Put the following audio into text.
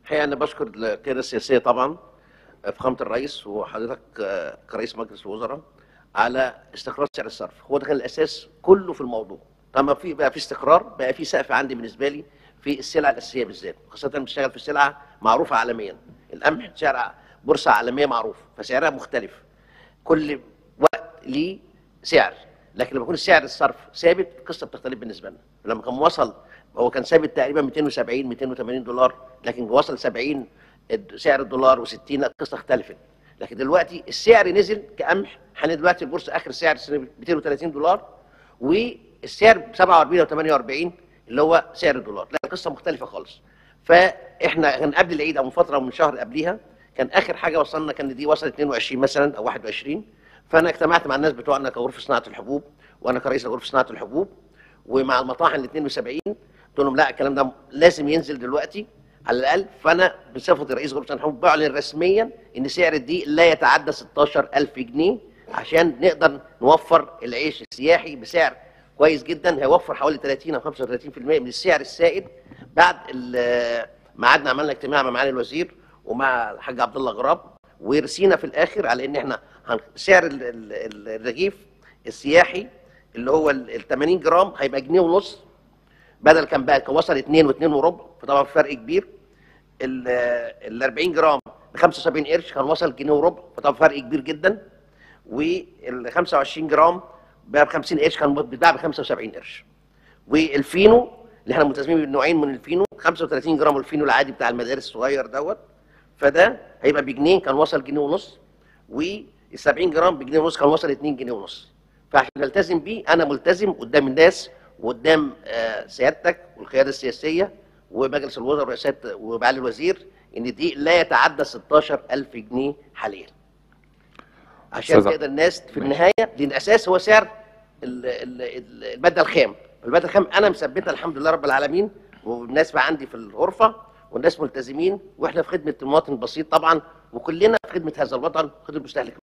الحقيقه انا بشكر القياده السياسيه طبعا فخامه الرئيس وحضرتك آه، كرئيس مجلس الوزراء على استقرار سعر الصرف هو ده كان الاساس كله في الموضوع طالما في بقى في استقرار بقى في سقف عندي بالنسبه لي في السلع الاساسيه بالذات خاصه بشتغل في سلعه معروفه عالميا القمح سعر بورصه عالميه معروف فسعرها مختلف كل وقت ليه سعر لكن لما يكون سعر الصرف ثابت القصه بتختلف بالنسبه لنا لما كان وصل هو كان ثابت تقريبا 270 280 دولار لكن وصل 70 الد- سعر الدولار و60 لا القصه اختلفت لكن دلوقتي السعر نزل كقمح احنا دلوقتي البورصه اخر سعر السنه 230 دولار والسعر ب 47 او 48 اللي هو سعر الدولار لا القصه مختلفه خالص فاحنا كان قبل العيد او من فتره من شهر قبليها كان اخر حاجه وصلنا كان دي وصلت 22 مثلا او 21 فانا اجتمعت مع الناس بتوعنا كغرفه صناعه الحبوب وانا كرئيس غرفه صناعه الحبوب ومع المطاحن ال 72 قلت لهم لا الكلام ده لازم ينزل دلوقتي على الاقل فانا بصفتي رئيس غرفه صناعه الحبوب بعلن رسميا ان سعر الدقيق لا يتعدى 16000 جنيه عشان نقدر نوفر العيش السياحي بسعر كويس جدا هيوفر حوالي 30 او 35% من السعر السائد بعد ال- ما قعدنا عملنا اجتماع مع معالي الوزير ومع الحاج عبد الله غراب ورسينا في الاخر على ان احنا هن- سعر ال- ال- ال- الرغيف السياحي اللي هو ال 80 جرام هيبقى جنيه ونص بدل كان بقى كان وصل 2 و2 وربع فطبعا في فرق كبير ال ال 40 جرام ب 75 قرش كان وصل جنيه وربع فطبعا فرق كبير جدا وال 25 جرام بقى ب 50 قرش كان بيتباع ب 75 قرش والفينو اللي احنا ملتزمين بنوعين من الفينو 35 جرام الفينو العادي بتاع المدارس الصغير دوت فده هيبقى بجنيه كان وصل جنيه ونص وال 70 جرام بجنيه ونص كان وصل 2 جنيه ونص فعشان نلتزم بيه انا ملتزم قدام الناس وقدام آه، سيادتك والقياده السياسيه ومجلس الوزراء ورئاسات ومعالي الوزير ان دي لا يتعدى 16000 جنيه حاليا عشان أستاذ- تقدر الناس في النهايه لان الاساس هو سعر ال- ال- ال- الماده الخام الماده الخام انا مثبتها الحمد لله رب العالمين والناس بقى عندي في الغرفه والناس ملتزمين واحنا في خدمه المواطن البسيط طبعا وكلنا في خدمه هذا الوطن خدمه المستهلك